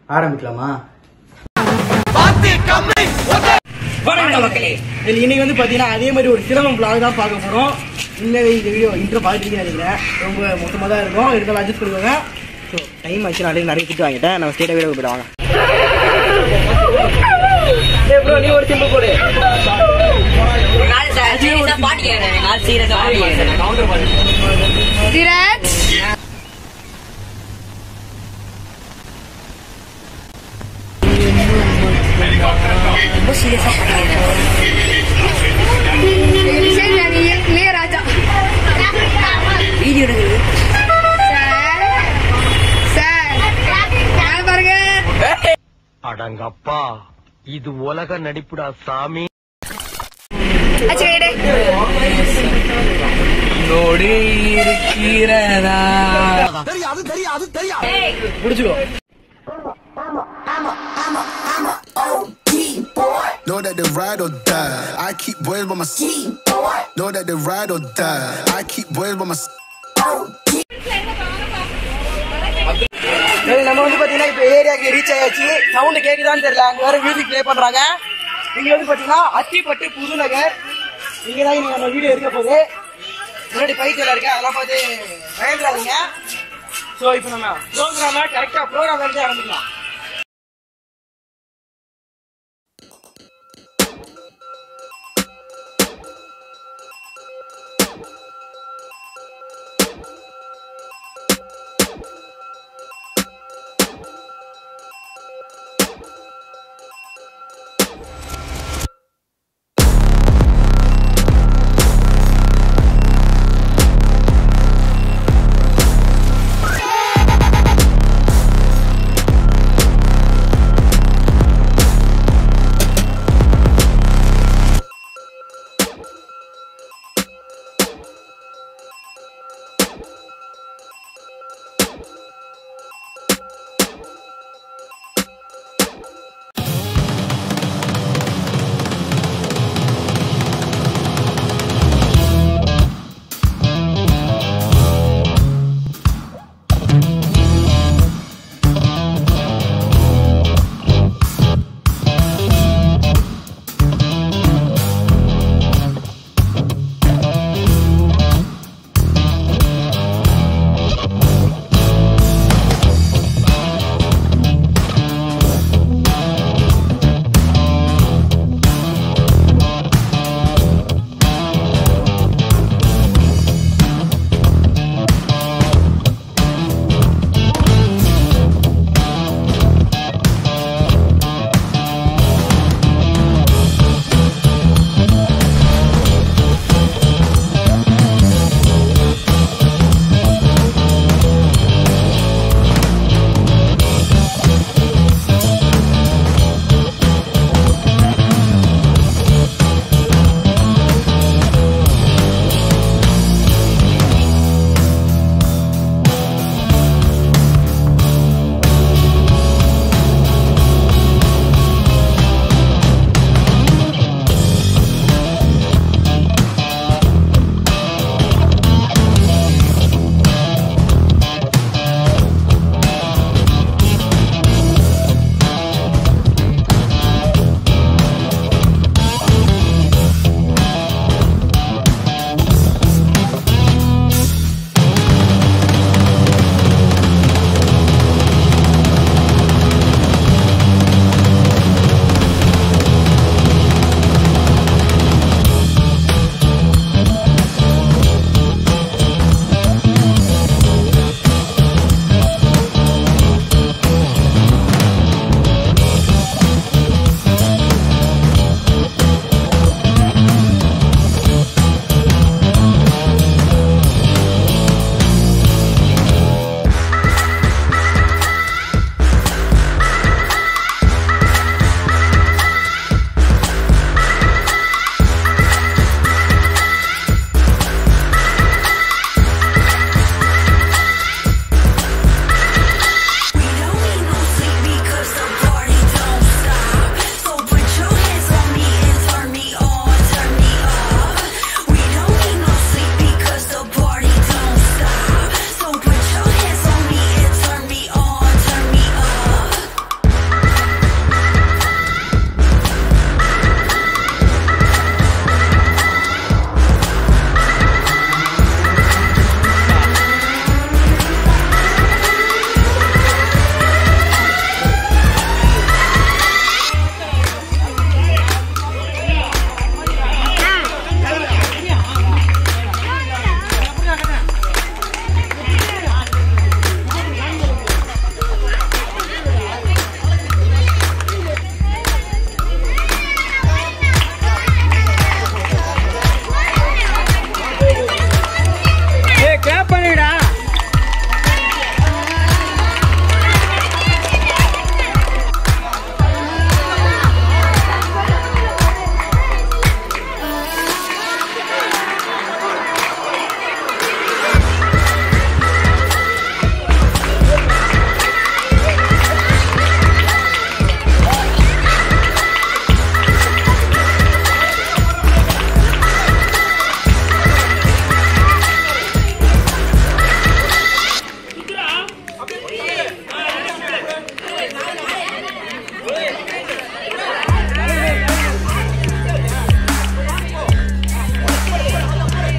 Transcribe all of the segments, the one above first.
ஆரம்பிக்கலாமா வணக்கம் மக்களே இதில் இன்னைக்கு வந்து பார்த்தீங்கன்னா அதே மாதிரி ஒரு சிரமம் vlog தான் பார்க்க போகிறோம் உண்மையாகவே இந்த வீடியோ இன்ட்ரோ பார்த்துருக்கீங்கன்னு நினைக்கிறேன் ரொம்ப மொத்தமாக தான் இருக்கும் இருந்தாலும் அட்ஜஸ்ட் பண்ணிக்கோங்க ஸோ டைம் ஆச்சு நிறைய நிறைய திட்டு வாங்கிட்டேன் நம்ம ஸ்டேட்டாக வீடியோ போயிடுவாங்க ப்ரோ நீ ஒரு சிம்பிள் போடு நாலு சார் சீரியஸா பாட்டு கேட்கறேன் நாலு சீரியஸா பாட்டு கேட்கறேன் திராட்ஸ் ரொம்ப சீரியஸா பாட்டு கேட்கறேன் இளையராஜா வீடியோ எடுக்குது சார் சார் யார் பாருங்க அடங்கப்பா இது உலக நடிப்புடா சாமி ஆச்சு கைடு நோடி இருக்கிறதா பிடிச்சிக்கோ Know that they ride or die. I keep boys by my side. Know that they ride or die. I keep boys by my side. சரி நம்ம வந்து பாத்தீங்கன்னா இப்போ ஏரியாக்கு ரீச் ஆயாச்சு சவுண்ட் கேக்குதான்னு தெரியல அங்க வேற மியூசிக் ப்ளே பண்றாங்க இங்க வந்து பாத்தீங்கன்னா அத்திப்பட்டு புதுநகர் இங்க தான் நீங்க நம்ம வீடியோ இருக்க போகுது முன்னாடி பைக்கில் இருக்கு அதெல்லாம் பார்த்து பயந்துடாதீங்க ஸோ இப்போ நம்ம ப்ரோக்ராம கரெக்டா ப்ரோக்ராம் வந்து ஆரம்பிக்கலாம்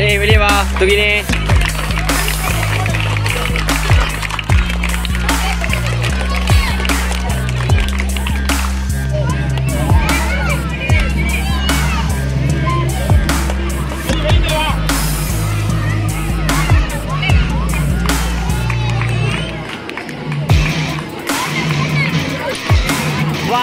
வெளியே வா துகினே வா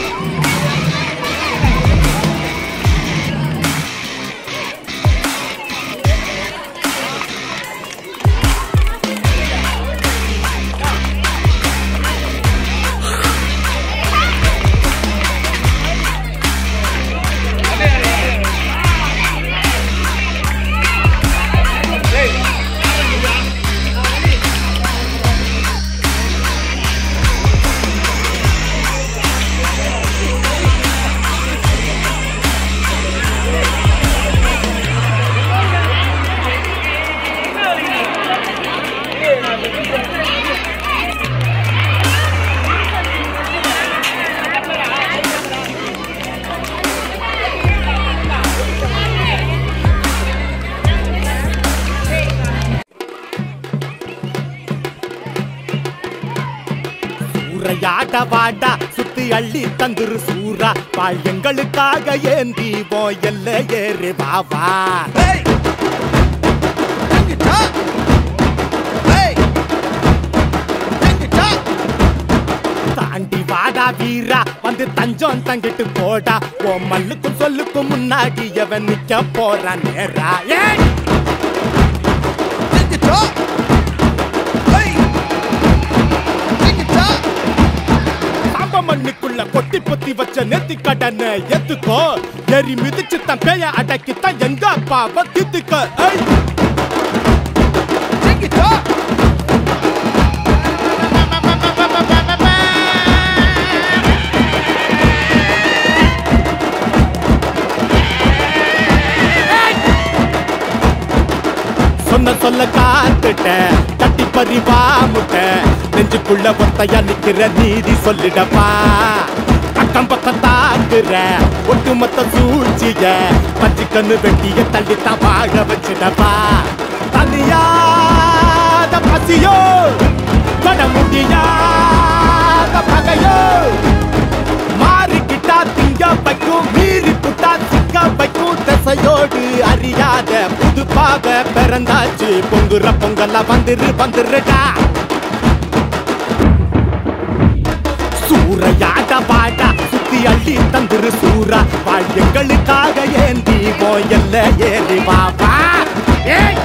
சூறையாட வாடா சுத்தி அள்ளி தந்துரு சூரா பால் எங்களுக்காக ஏந்தி போ எல்ல ஏறு பாவா தாண்டி வாடா வீரா வந்து தஞ்சம் தங்கிட்டு போடா ஓ மல்லுக்கும் சொல்லுக்கும் முன்னாடி எவன் நிக்க போறான் நேரா ஏய் சாம்ப மண்ணுக்குள்ள கொட்டி பொத்தி வச்ச நெத்தி கடனை எத்துக்கோ எரி மிதிச்சு தன் பேய அடக்கித்தான் எங்க அப்பாவை தித்துக்க ஐய் சொன்ன சொல்ல காத்துட்ட தட்டி பறிவா முட்ட நெஞ்சுக்குள்ள ஒத்தையா நிக்கிற நீதி சொல்லிடப்பா அக்கம் பக்கம் தாக்குற ஒட்டுமொத்த சூழ்ச்சிய பச்சை கண்ணு வெட்டிய தள்ளித்தான் வாழ வச்சிடப்பா தனியாத பசியோ தொட முடியாத பகையோ மாறிக்கிட்டா திங்க வைக்கும் மீறி புட்டா சிக்க வைக்கும் திசையோடு அறியாத புது பாவ பிறந்தாச்சு பொங்குற பொங்கலா வந்துரு வந்துருடா சூறையாட பாடா சுத்தி அள்ளி தந்துரு சூரா வாழ் எங்களுக்காக ஏந்தி போயல்ல ஏறி பாபா ஏய்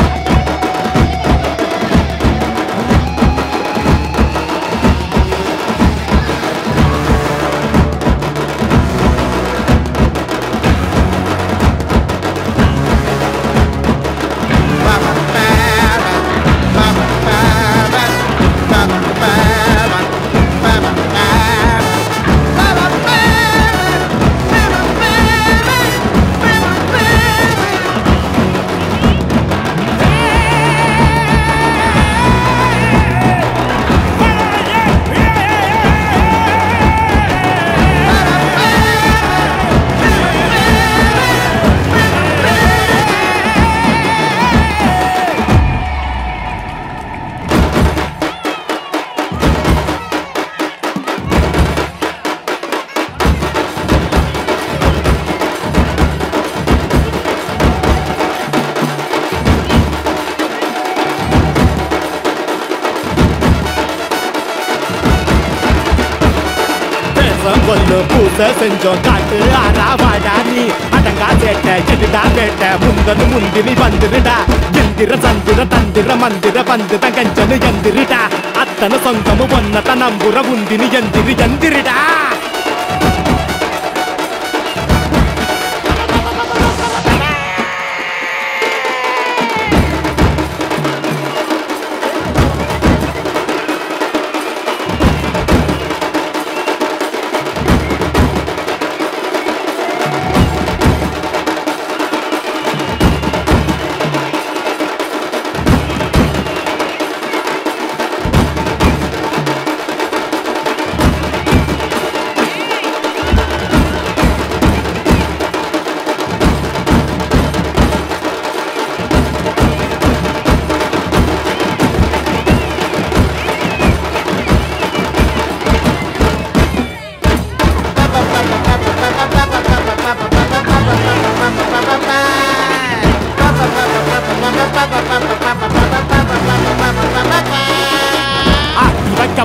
பேசம் கொல்லு பூச செஞ்சோம் காட்டு ஆறாவாடா நீ அடங்கா சேட்ட எதுடா வேட்ட முந்தனு முந்தினி வந்துருடா எந்திர சந்திர தந்திர மந்திர பந்துத கஞ்சனு எந்திரிடா அத்தனை சொந்தமு ஒன்னத நம்புற உந்தினி எந்திரி எந்திரிடா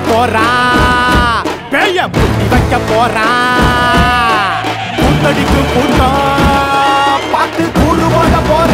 போறான் பேய புட்டி வைக்க போறான் கூத்தடிக்கும் கூட்டம் பார்த்து கூறு போட போற